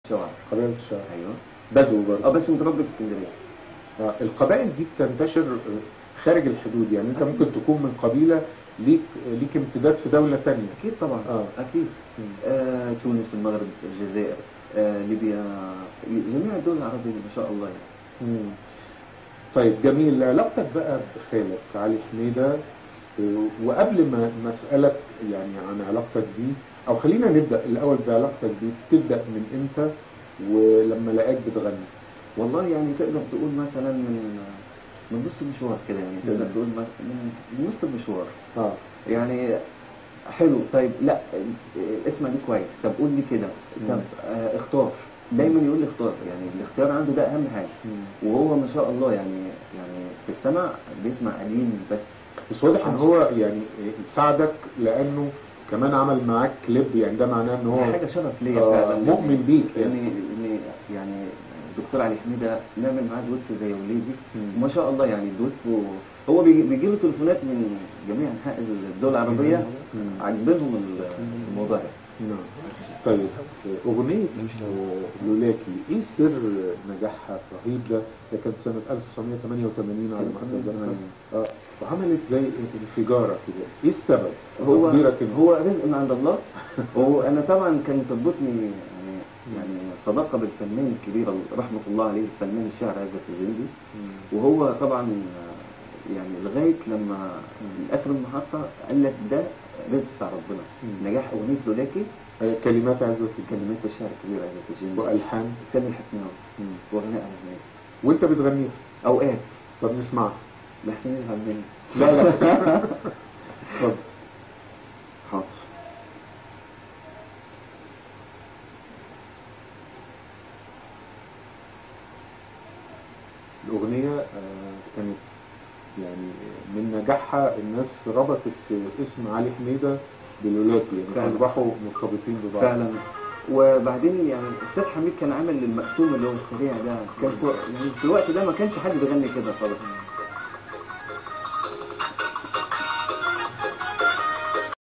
شوارع قبائل الشعب ايوه بدو برضه اه بس متربي في اسكندريه آه، القبائل دي بتنتشر آه، خارج الحدود يعني انت ممكن تكون من قبيلة ليك ليك امتداد في دولة تانية اكيد طبعا آه. اكيد مم. آه تونس المغرب الجزائر آه ليبيا جميع الدول العربيه ما شاء الله يعني مم. طيب جميل علاقتك بقى بخالك علي حميدة آه، وقبل ما ما اسالك يعني عن علاقتك بيه او خلينا نبدا الاول بعلاقتك بيه تبدا من امتى ولما لقاك بتغني والله يعني تقدر تقول مثلا من من نص المشوار كده يعني تقدر مم. تقول من من نص المشوار اه يعني حلو طيب لا اسمع دي كويس طب قول لي كده طب مم. آه اختار دايما يقول لي اختار يعني الاختيار عنده ده اهم حاجه مم. وهو ما شاء الله يعني يعني في السمع بيسمع قديم بس بس واضح ان هو يعني ساعدك لانه كمان عمل معاك كليب يعني ده معناه ان هو حاجه شرف ليا آه، فعلا مؤمن بيك يعني. يعني يعني يعني الدكتور علي حميده نعمل معاه دويتو زي وليدي مم. ما شاء الله يعني دويتو هو بيجي بيجي له تليفونات من جميع انحاء الدول العربيه مم. عاجبينهم الموضوع ده نعم طيب أغنية آه، لولاكي إيه سر نجاحها الرهيب ده؟ ده كانت سنة 1988 على ما أتذكر 88. آه وعملت زي انفجارة كده، إيه السبب؟ هو تقديرك إن هو رزق من عند الله وانا طبعا كان تربطني يعني يعني صداقه بالفنان الكبير رحمه الله عليه الفنان الشاعر عزت الجندي مم. وهو طبعا يعني لغايه لما اخر المحطه قال لك ده رزق بتاع ربنا مم. نجاح اغنيه لولاكي آه، كلمات عزة الكلمات كلمات الشاعر الكبير عزت الجندي وألحان سامي الحفناوي مم. وغناء اغنيه وأنت بتغنيها اوقات طب نسمعها لحسين يزعل مني لا لا اتفضل حاضر الأغنية آه، كانت يعني من نجاحها الناس ربطت اسم علي حميدة بلولاكي يعني فعلا. أصبحوا مرتبطين ببعض فعلا وبعدين يعني الاستاذ حميد كان عامل المقسوم اللي هو السريع ده كان في يعني في الوقت ده ما كانش حد بيغني كده خالص